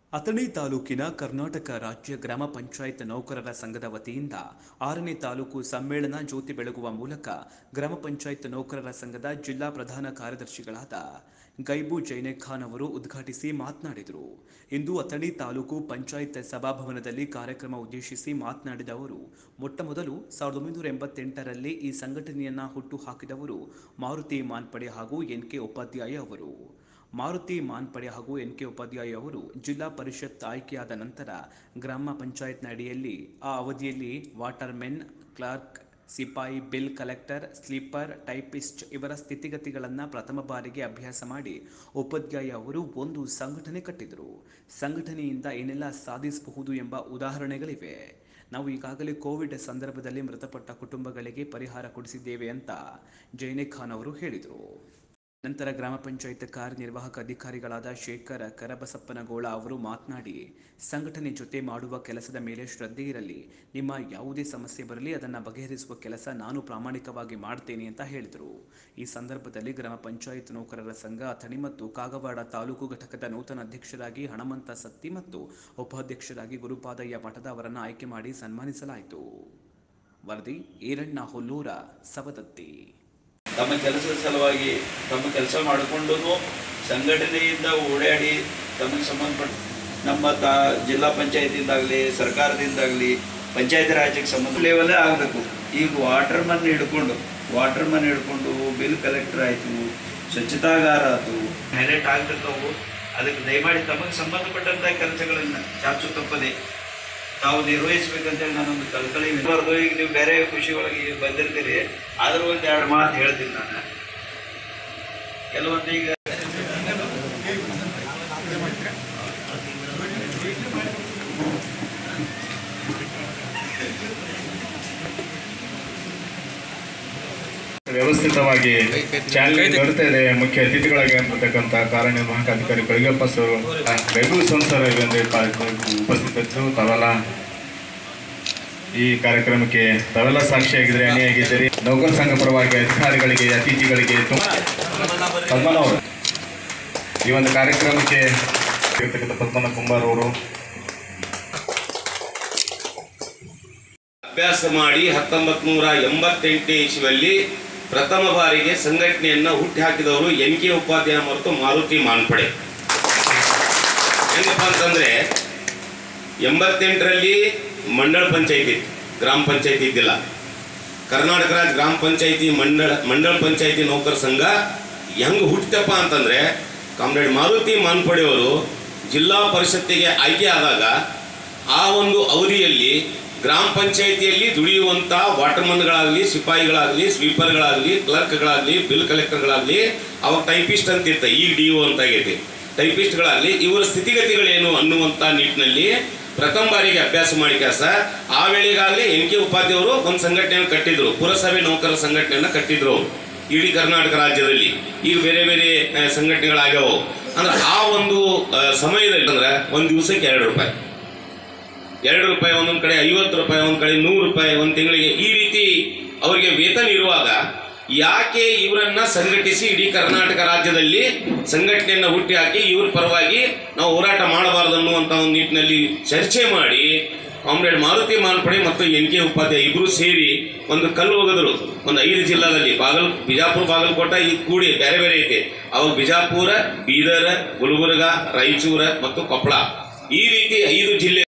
ಅಥಣಿ ತಾಲೂಕಿನ ಕರ್ನಾಟಕ ರಾಜ್ಯ ಗ್ರಾಮ ಪಂಚಾಯತ್ ನೌಕರರ ಸಂಘದ ವತಿಯಿಂದ ಆರನೇ ತಾಲೂಕು ಸಮ್ಮೇಳನ ಜ್ಯೋತಿ ಬೆಳಗುವ ಮೂಲಕ ಗ್ರಾಮ ಪಂಚಾಯತ್ ನೌಕರರ ಸಂಘದ ಜಿಲ್ಲಾ ಪ್ರಧಾನ ಕಾರ್ಯದರ್ಶಿಗಳಾದ ಗೈಬು ಜೈನೆಖಾನ್ ಅವರು ಉದ್ಘಾಟಿಸಿ ಮಾತನಾಡಿದರು ಇಂದು ಅಥಣಿ ತಾಲೂಕು ಪಂಚಾಯತ್ ಸಭಾಭವನದಲ್ಲಿ ಕಾರ್ಯಕ್ರಮ ಉದ್ದೇಶಿಸಿ ಮಾತನಾಡಿದ ಅವರು ಮೊಟ್ಟಮೊದಲು ಸಾವಿರದ ಒಂಬೈನೂರ ಎಂಬತ್ತೆಂಟರಲ್ಲಿ ಈ ಸಂಘಟನೆಯನ್ನ ಹುಟ್ಟು ಹಾಕಿದವರು ಮಾರುತಿ ಮಾನ್ಪಡೆ ಹಾಗೂ ಎನ್ ಕೆ ಉಪಾಧ್ಯಾಯ ಅವರು ಮಾರುತಿ ಮಾನ್ಪಡೆ ಹಾಗೂ ಎನ್ ಕೆ ಉಪಾಧ್ಯಾಯ ಅವರು ಜಿಲ್ಲಾ ಪರಿಷತ್ ಆಯ್ಕೆಯಾದ ನಂತರ ಗ್ರಾಮ ಪಂಚಾಯತ್ನ ಅಡಿಯಲ್ಲಿ ಆ ಅವಧಿಯಲ್ಲಿ ವಾಟರ್ ಮೆನ್ ಕ್ಲಾರ್ಕ್ ಸಿಪಾಯಿ ಬಿಲ್ ಕಲೆಕ್ಟರ್ ಸ್ಲೀಪರ್ ಟೈಪಿಸ್ಟ್ ಇವರ ಸ್ಥಿತಿಗತಿಗಳನ್ನು ಪ್ರಥಮ ಬಾರಿಗೆ ಅಭ್ಯಾಸ ಮಾಡಿ ಉಪಾಧ್ಯಾಯ ಅವರು ಒಂದು ಸಂಘಟನೆ ಕಟ್ಟಿದರು ಸಂಘಟನೆಯಿಂದ ಏನೆಲ್ಲ ಸಾಧಿಸಬಹುದು ಎಂಬ ಉದಾಹರಣೆಗಳಿವೆ ನಾವು ಈಗಾಗಲೇ ಕೋವಿಡ್ ಸಂದರ್ಭದಲ್ಲಿ ಮೃತಪಟ್ಟ ಕುಟುಂಬಗಳಿಗೆ ಪರಿಹಾರ ಕೊಡಿಸಿದ್ದೇವೆ ಅಂತ ಜೈನೆ ಖಾನ್ ಅವರು ಹೇಳಿದರು ನಂತರ ಗ್ರಾಮ ಪಂಚಾಯತ್ ಕಾರ್ಯನಿರ್ವಾಹಕ ಅಧಿಕಾರಿಗಳಾದ ಶೇಖರ್ ಕರಬಸಪ್ಪನಗೋಳ ಅವರು ಮಾತನಾಡಿ ಸಂಘಟನೆ ಜೊತೆ ಮಾಡುವ ಕೆಲಸದ ಮೇಲೆ ಶ್ರದ್ಧೆ ಇರಲಿ ನಿಮ್ಮ ಯಾವುದೇ ಸಮಸ್ಯೆ ಬರಲಿ ಅದನ್ನು ಬಗೆಹರಿಸುವ ಕೆಲಸ ನಾನು ಪ್ರಾಮಾಣಿಕವಾಗಿ ಮಾಡ್ತೇನೆ ಅಂತ ಹೇಳಿದರು ಈ ಸಂದರ್ಭದಲ್ಲಿ ಗ್ರಾಮ ಪಂಚಾಯತ್ ನೌಕರರ ಸಂಘ ಅಥಣಿ ಮತ್ತು ಕಾಗವಾಡ ತಾಲೂಕು ಘಟಕದ ನೂತನ ಅಧ್ಯಕ್ಷರಾಗಿ ಹಣಮಂತ ಸತ್ತಿ ಮತ್ತು ಉಪಾಧ್ಯಕ್ಷರಾಗಿ ಗುರುಪಾದಯ್ಯ ಮಠದ ಅವರನ್ನು ಆಯ್ಕೆ ಮಾಡಿ ಸನ್ಮಾನಿಸಲಾಯಿತು ವರದಿ ಈರಣ್ಣ ಹುಲ್ಲೂರ ಸವದತ್ತಿ ತಮ್ಮ ಕೆಲಸದ ಸಲುವಾಗಿ ತಮ್ಮ ಕೆಲಸ ಮಾಡಿಕೊಂಡು ಸಂಘಟನೆಯಿಂದ ಓಡಾಡಿ ತಮಗೆ ಸಂಬಂಧಪಟ್ಟ ನಮ್ಮ ತಾ ಜಿಲ್ಲಾ ಪಂಚಾಯತಿಂದಾಗಲಿ ಸರ್ಕಾರದಿಂದಾಗಲಿ ಪಂಚಾಯತ್ ರಾಜ್ಯಕ್ಕೆ ಸಂಬಂಧ ಲೆವೆಲ್ಲೇ ಆಗಬೇಕು ಈಗ ವಾಟರ್ ಮನ್ ಹಿಡ್ಕೊಂಡು ವಾಟರ್ ಮನ್ ಹಿಡ್ಕೊಂಡು ಬಿಲ್ ಕಲೆಕ್ಟರ್ ಆಯಿತು ಸ್ವಚ್ಛತಾಗಾರ ಆಯಿತು ಹೈಲೈಟ್ ಆಗ್ತಿರ್ತಾವು ಅದಕ್ಕೆ ದಯಮಾಡಿ ತಮಗೆ ಸಂಬಂಧಪಟ್ಟಂಥ ಕೆಲಸಗಳನ್ನು ಚಾಚು ತಪ್ಪದೆ ತಾವು ನಿರ್ವಹಿಸ್ಬೇಕಂತೇಳಿ ನಾನೊಂದು ಕಲ್ಕಳಿ ಬರ್ದು ಈಗ ನೀವು ಬೇರೆ ಖುಷಿ ಒಳಗೆ ಬಂದಿರ್ತೀರಿ ಆದ್ರೂ ಒಂದು ಎರಡು ಮಾತು ಹೇಳ್ತೀನಿ ನಾನು ಕೆಲವೊಂದು ಈಗ ವ್ಯವಸ್ಥಿತವಾಗಿ ಚಾಲನೆ ದೊರೆತಾ ಇದೆ ಮುಖ್ಯ ಅತಿಥಿಗಳಾಗಿ ಅಂತಕ್ಕಂಥ ಕಾರ್ಯನಿರ್ವಾಹಕ ಅಧಿಕಾರಿ ಬೆಳಗಪ್ಪ ಸರ್ ಬೆಂಗಳೂರು ಸಂಸಾರ ಉಪಸ್ಥಿತರಿದ್ದು ತಾವೆಲ್ಲ ಈ ಕಾರ್ಯಕ್ರಮಕ್ಕೆ ತಾವೆಲ್ಲ ಸಾಕ್ಷಿಯಾಗಿದ್ರೆ ಅಣಿಯಾಗಿದ್ದೀರಿ ನೌಕರ ಸಂಘ ಪರವಾಗಿ ಅಧಿಕಾರಿಗಳಿಗೆ ಅತಿಥಿಗಳಿಗೆ ತುಂಬ ಪದ್ಮನ ಅವರು ಈ ಒಂದು ಕಾರ್ಯಕ್ರಮಕ್ಕೆ ಇರ್ತಕ್ಕಂಥ ಪದ್ಮನ ಕುಂಬಾರ್ ಅವರು ಅಭ್ಯಾಸ ಮಾಡಿ ಹತ್ತೊಂಬತ್ ನೂರ ಎಂಬತ್ತೆಂಟನೇ ಇಸ್ವಿಯಲ್ಲಿ ಪ್ರಥಮ ಬಾರಿಗೆ ಸಂಘಟನೆಯನ್ನ ಹುಟ್ಟಿ ಹಾಕಿದವರು ಎನ್ ಕೆ ಉಪಾಧ್ಯಾಯ ಮತ್ತು ಮಾರುತಿ ಮಾನ್ಪಡೆ ಹೆಂಗಪ್ಪ ಅಂತಂದ್ರೆ ಎಂಬತ್ತೆಂಟರಲ್ಲಿ ಮಂಡಳ ಪಂಚಾಯತಿ ಇತ್ತು ಗ್ರಾಮ ಪಂಚಾಯತಿ ಇದ್ದಿಲ್ಲ ಕರ್ನಾಟಕ ರಾಜ್ಯ ಗ್ರಾಮ ಪಂಚಾಯತಿ ಮಂಡಳ ಮಂಡಳ ಪಂಚಾಯತಿ ನೌಕರ ಸಂಘ ಹೆಂಗ್ ಹುಟ್ಟಿತಪ್ಪ ಅಂತಂದ್ರೆ ಕಾಮ್ರೇಡ್ ಮಾರುತಿ ಮಾನ್ಪಡೆಯವರು ಜಿಲ್ಲಾ ಪರಿಷತ್ತಿಗೆ ಆಯ್ಕೆ ಆದಾಗ ಆ ಒಂದು ಅವಧಿಯಲ್ಲಿ ಗ್ರಾಮ ಪಂಚಾಯಿತಿಯಲ್ಲಿ ದುಡಿಯುವಂಥ ವಾಟರ್ಮನ್ಗಳಾಗಲಿ ಸಿಪಾಯಿಗಳಾಗಲಿ ಸ್ವೀಪರ್ಗಳಾಗಲಿ ಕ್ಲರ್ಕ್ಗಳಾಗಲಿ ಬಿಲ್ ಕಲೆಕ್ಟರ್ಗಳಾಗಲಿ ಅವಾಗ ಟೈಪಿಸ್ಟ್ ಅಂತ ಇರ್ತ ಈಗ ಡಿ ಒ ಅಂತ ಆಗೈತಿ ಟೈಪಿಸ್ಟ್ಗಳಾಗಲಿ ಇವರ ಸ್ಥಿತಿಗತಿಗಳೇನು ಅನ್ನುವಂಥ ನಿಟ್ಟಿನಲ್ಲಿ ಪ್ರಥಮ ಬಾರಿಗೆ ಅಭ್ಯಾಸ ಮಾಡಿ ಕೆಲಸ ಆ ವೇಳೆಗಾಗಲೇ ಎನ್ ಕೆ ಉಪಾಧ್ಯಾಯವರು ಒಂದು ಸಂಘಟನೆಯನ್ನು ಕಟ್ಟಿದ್ರು ಪುರಸಭೆ ನೌಕರರ ಸಂಘಟನೆಯನ್ನು ಕಟ್ಟಿದ್ರು ಅವ್ರು. ಇಡೀ ಕರ್ನಾಟಕ ರಾಜ್ಯದಲ್ಲಿ ಈಗ ಬೇರೆ ಬೇರೆ ಆ, ಸಂಘಟನೆಗಳಾಗ್ಯಾವು ಅಂದ್ರೆ ಆ ಒಂದು ಆ, ಸಮಯದಲ್ಲಿ ಅಂದ್ರೆ ಒಂದು ದಿವಸಕ್ಕೆ ಎರಡು ರೂಪಾಯಿ ಎರಡು ರೂಪಾಯಿ ಒಂದೊಂದು ಕಡೆ ಐವತ್ತು ರೂಪಾಯಿ ಒಂದ್ ಕಡೆ ನೂರು ರೂಪಾಯಿ ಒಂದು ತಿಂಗಳಿಗೆ ಈ ರೀತಿ ಅವರಿಗೆ ವೇತನ ಇರುವಾಗ ಯಾಕೆ ಇವರನ್ನ ಸಂಘಟಿಸಿ ಇಡೀ ಕರ್ನಾಟಕ ರಾಜ್ಯದಲ್ಲಿ ಸಂಘಟನೆಯನ್ನ ಹುಟ್ಟಿ ಹಾಕಿ ಇವ್ರ ಪರವಾಗಿ ನಾವು ಹೋರಾಟ ಮಾಡಬಾರದು ಅನ್ನುವಂತ ಒಂದು ನಿಟ್ಟಿನಲ್ಲಿ ಚರ್ಚೆ ಮಾಡಿ ಕಾಮ್ರೇಡ್ ಮಾರುತಿ ಮಾನ್ಪಡೆ ಮತ್ತು ಎನ್ ಕೆ ಉಪಾಧ್ಯಾಯ ಇಬ್ರು ಸೇರಿ ಒಂದು ಕಲ್ಲು ಒಗೆದರು ಒಂದು ಐದು ಜಿಲ್ಲಾದಲ್ಲಿ ಬಾಗಲ್ ಬಿಜಾಪುರ ಬಾಗಲಕೋಟ ಈ ಕೂಡಿ ಬೇರೆ ಬೇರೆ ಐತೆ ಅವಾಗ ಬಿಜಾಪುರ ಬೀದರ್ ಗುಲ್ಬರ್ಗ ರಾಯಚೂರ ಮತ್ತು ಕೊಪ್ಪಳ ಈ ರೀತಿ ಐದು ಜಿಲ್ಲೆ